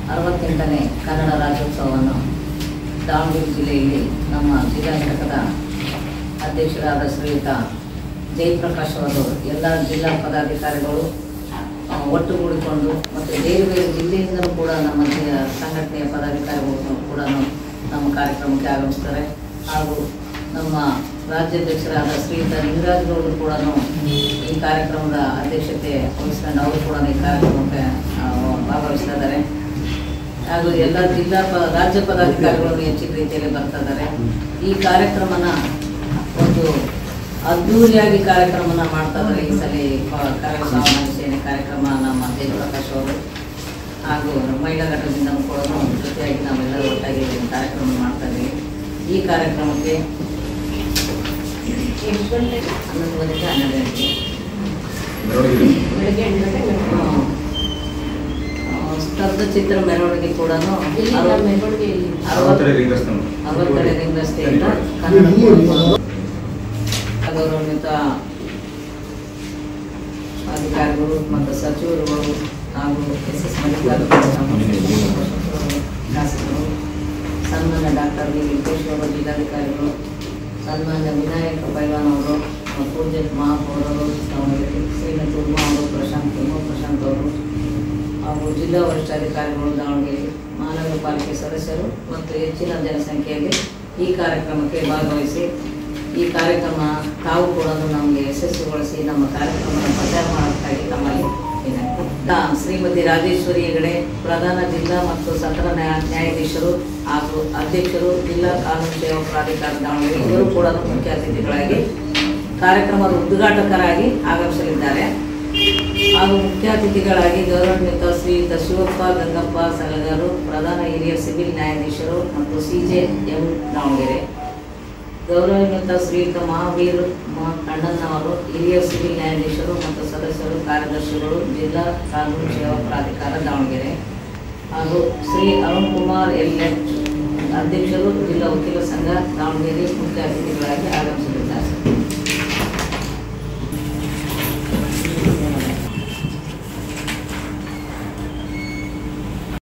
ಅರವತ್ತೆಂಟನೇ ಕನ್ನಡ ರಾಜ್ಯೋತ್ಸವವನ್ನು ದಾವಣಗೆರೆ ಜಿಲ್ಲೆಯಲ್ಲಿ ನಮ್ಮ ಜಿಲ್ಲಾ ಘಟಕದ ಅಧ್ಯಕ್ಷರಾದ ಶ್ರೀಯುತ ಜಯಪ್ರಕಾಶ್ ಅವರು ಎಲ್ಲ ಜಿಲ್ಲಾ ಪದಾಧಿಕಾರಿಗಳು ಆ, ಒಟ್ಟುಗೂಡಿಕೊಂಡು ಮತ್ತು ಬೇರೆ ಬೇರೆ ಜಿಲ್ಲೆಯಿಂದಲೂ ಕೂಡ ನಮ್ಮ ಜಿ- ಸಂಘಟನೆಯ ಪದಾಧಿಕಾರಿಗಳು ಕೂಡ ನಮ್ಮ ಕಾರ್ಯಕ್ರಮಕ್ಕೆ ಆಗಮಿಸ್ತಾರೆ ಹಾಗೂ ನಮ್ಮ ರಾಜ್ಯಾಧ್ಯಕ್ಷರಾದ ಶ್ರೀಯುತ ಲಿಂಗರಾಜಗೌಡರು ಕೂಡ ಈ ಕಾರ್ಯಕ್ರಮದ ಅಧ್ಯಕ್ಷತೆ ವಹಿಸ್ಕೊಂಡು ಅವರು ಕೂಡ ಈ ಕಾರ್ಯಕ್ರಮಕ್ಕೆ ಆ, ಭಾಗವಹಿಸ್ತಾ ಇದ್ದಾರೆ ಹಾಗೂ ಎಲ್ಲ ಜಿಲ್ಲಾ ಪ ರಾಜ್ಯ ಪದಾಧಿಕಾರಿಗಳು ಹೆಚ್ಚಿನ ರೀತಿಯಲ್ಲಿ ಬರ್ತಾ ಇದ್ದಾರೆ ಈ ಕಾರ್ಯಕ್ರಮನ ಒಂದು ಅದ್ಧೂರಿಯಾಗಿ ಕಾರ್ಯಕ್ರಮನ ಮಾಡ್ತಾ ಇದ್ದಾರೆ ಈ ಸಲ ಕ- ಕರಗ ಸಾವಯವ ಸೇನೆ ಕಾರ್ಯಕ್ರಮ ನಮ್ಮ ಜಯಪ್ರಕಾಶ್ ಅವರು ಹಾಗೂ ಮಹಿಳಾ ಘಟಕದಿಂದ ಕೂಡ ಜೊತೆಯಾಗಿ ನಾವೆಲ್ಲರೂ ಒಟ್ಟಾಗಿ ಈ ಕಾರ್ಯಕ್ರಮ ಮಾಡ್ತಾ ಇದ್ದೀವಿ ಈ ಕಾರ್ಯಕ್ರಮಕ್ಕೆ ಎಷ್ಟು ಗಂಟೆಗೆ ಹನ್ನೊಂದುವರೆಗೆ ಹನ್ನೆರಡು ಗಂಟೆಗೆ ಮೆರವಣಿಗೆ ಬೆಳಗ್ಗೆ ಎಂಟು ಗಂಟೆಗೆ ಮೆರವಣಿಗೆ. ಆ, ಸ್ತಬ್ಧ ಚಿತ್ರ ಮೆರವಣಿಗೆ ಕೂಡ ಇಲ್ಲಿ ನಮ್ಮ ಮೆರವಣಿಗೆ ಇಲ್ಲಿ. ಅರವತ್ತೆರಡು ರಿಂಗ್ ರಸ್ತೆ ಅರವತ್ತೆರಡು ರಿಂಗ್ ರಸ್ತೆಯಿಂದ ಕನ್ನಡ ಗೌರವಾನ್ವಿತ ಅಧಿಕಾರಿಗಳು ಮತ್ತು ಸಚಿವರುಗಳು ಹಾಗೂ ಎಸ್ ಎಸ್ ಮಲ್ಲಿಕಾರ್ಜುನ ಶಾಸಕರು ಸನ್ಮಾನ್ಯ ಡಾಕ್ಟರ್ ವಿ ವೆಂಕಟೇಶ್ವರ ಜಿಲ್ಲಾಧಿಕಾರಿಗಳು ಸನ್ಮಾನ್ಯ ವಿನಾಯಕ ಪೈವಾನ್ ಅವರು ಮತ್ತು ಪೂಜ್ಯ ಮಹಾಪೌರರು ದಾವಣಗೆರೆ ಶ್ರೀಮತಿ ಉಮಾ ಅವರು ಪ್ರಶಾಂತ್ ಉಮಾ ಪ್ರಶಾಂತ್ ಅವರು ಹಾಗೂ ಜಿಲ್ಲಾ ವರಿಷ್ಠಾಧಿಕಾರಿಗಳು ದಾವಣಗೆರೆ ಮಹಾನಗರ ಪಾಲಿಕೆ ಸದಸ್ಯರು ಮತ್ತು ಹೆಚ್ಚಿನ ಜನಸಂಖ್ಯೆಯಲ್ಲಿ ಈ ಕಾರ್ಯಕ್ರಮಕ್ಕೆ ಭಾಗವಹಿಸಿ ಈ ಕಾರ್ಯಕ್ರಮ ತಾವು ಕೂಡ ನಮಗೆ ಯಶಸ್ವಿಗೊಳಿಸಿ ನಮ್ಮ ಕಾರ್ಯಕ್ರಮದ ಪ್ರಚಾರ ಮಾಡೋಕ್ಕಾಗಿ ತಮ್ಮಲ್ಲಿ ವಿನಂತಿ. ನಾ- ಶ್ರೀಮತಿ ರಾಜೇಶ್ವರಿ ಹೆಗಡೆ ಪ್ರಧಾನ ಜಿಲ್ಲಾ ಮತ್ತು ಸತ್ರ ನ್ಯಾಯ- ನ್ಯಾಯಾಧೀಶರು ಹಾಗೂ ಅಧ್ಯಕ್ಷರು ಜಿಲ್ಲಾ ಕಾನೂನು ಸೇವಾ ಪ್ರಾಧಿಕಾರ ದಾವಣಗೆರೆ ಇವರು ಕೂಡ ಮುಖ್ಯ ಅತಿಥಿಗಳಾಗಿ ಕಾರ್ಯಕ್ರಮದ ಉದ್ಘಾಟಕರಾಗಿ ಆಗಮಿಸಲಿದ್ದಾರೆ ಹಾಗೂ ಮುಖ್ಯ ಅತಿಥಿಗಳಾಗಿ ಗೌರವಾನ್ವಿತ ಶ್ರೀಯುತ ಶಿವಪ್ಪ ಗಂಗಪ್ಪ ಸಲಗರು ಪ್ರಧಾನ ಹಿರಿಯ ಸಿವಿಲ್ ನ್ಯಾಯಾಧೀಶರು ಮತ್ತು ಸಿಜೆ ಎಂ ದಾವಣಗೆರೆ ಗೌರವಾನ್ವಿತ ಶ್ರೀಯುತ ಮಹಾವೀರ್ ಮ ಅಣ್ಣನವರು ಹಿರಿಯ ಸಿವಿಲ್ ನ್ಯಾಯಾಧೀಶರು ಮತ್ತು ಸದಸ್ಯರು ಕಾರ್ಯದರ್ಶಿಗಳು ಜಿಲ್ಲಾ ಕಾನೂನು ಸೇವಾ ಪ್ರಾಧಿಕಾರ ದಾವಣಗೆರೆ ಹಾಗೂ ಶ್ರೀ ಅರುಣ್ ಕುಮಾರ್ ಎಲ್ ಎಚ್ ಅಧ್ಯಕ್ಷರು ಜಿಲ್ಲಾ ವಕೀಲ ಸಂಘ ದಾವಣಗೆರೆ ಮುಖ್ಯ ಅತಿಥಿಗಳಾಗಿ ಆಗಮಿಸಿದ್ದಾರೆ